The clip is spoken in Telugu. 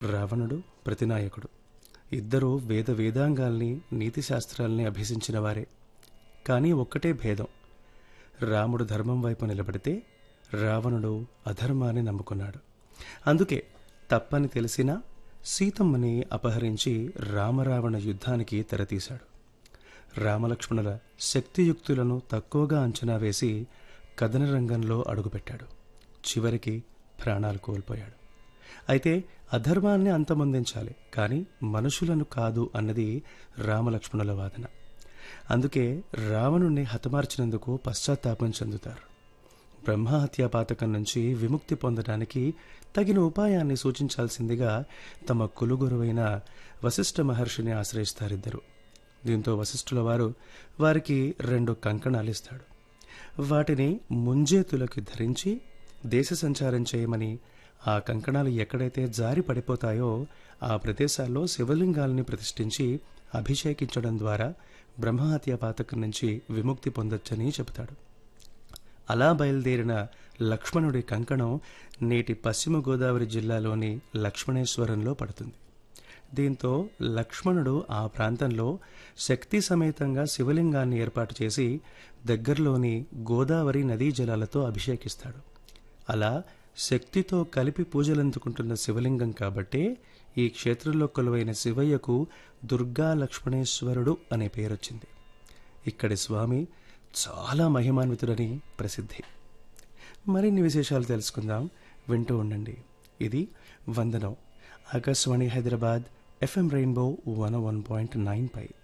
రావణుడు ప్రతినాయకుడు ఇద్దరూ వేద వేదాంగాల్ని నీతి శాస్త్రాల్ని అభ్యసించిన వారే కానీ ఒక్కటే భేదం రాముడు ధర్మం వైపు నిలబడితే రావణుడు అధర్మాన్ని నమ్ముకున్నాడు అందుకే తప్పని తెలిసినా సీతమ్మని అపహరించి రామరావణ యుద్ధానికి తెరతీశాడు రామలక్ష్మణుల శక్తియుక్తులను తక్కువగా అంచనా వేసి కథన రంగంలో అడుగుపెట్టాడు చివరికి ప్రాణాలు కోల్పోయాడు అయితే అధర్మాన్ని అంతమొందించాలి కానీ మనుషులను కాదు అన్నది రామలక్ష్మణుల వాదన అందుకే రావణుణ్ణి హతమార్చినందుకు పశ్చాత్తాపం చెందుతారు బ్రహ్మహత్యా పాతకం నుంచి విముక్తి పొందడానికి తగిన ఉపాయాన్ని సూచించాల్సిందిగా తమ కులుగురువైన వశిష్ఠ మహర్షిని ఆశ్రయిస్తారిద్దరు దీంతో వశిష్ఠుల వారు వారికి రెండు కంకణాలు ఇస్తాడు వాటిని ముంజేతులకి ధరించి దేశ సంచారం చేయమని ఆ కంకణాలు ఎక్కడైతే జారి పడిపోతాయో ఆ ప్రదేశాల్లో శివలింగాల్ని ప్రతిష్ఠించి అభిషేకించడం ద్వారా బ్రహ్మహత్య పాతకం నుంచి విముక్తి పొందొచ్చని చెబుతాడు అలా బయలుదేరిన లక్ష్మణుడి కంకణం నేటి పశ్చిమ గోదావరి జిల్లాలోని లక్ష్మణేశ్వరంలో పడుతుంది దీంతో లక్ష్మణుడు ఆ ప్రాంతంలో శక్తి సమేతంగా శివలింగాన్ని ఏర్పాటు చేసి దగ్గరలోని గోదావరి నదీ జలాలతో అభిషేకిస్తాడు అలా శక్తితో కలిపి పూజలందుకుంటున్న శివలింగం కాబట్టే ఈ క్షేత్రంలో కొలువైన శివయ్యకు దుర్గా లక్ష్మణేశ్వరుడు అనే పేరొచ్చింది ఇక్కడి స్వామి చాలా మహిమాన్వితుడని ప్రసిద్ధి మరిన్ని విశేషాలు తెలుసుకుందాం వింటూ ఉండండి ఇది వందనం Akashvani Hyderabad FM rainbow one one point nine పై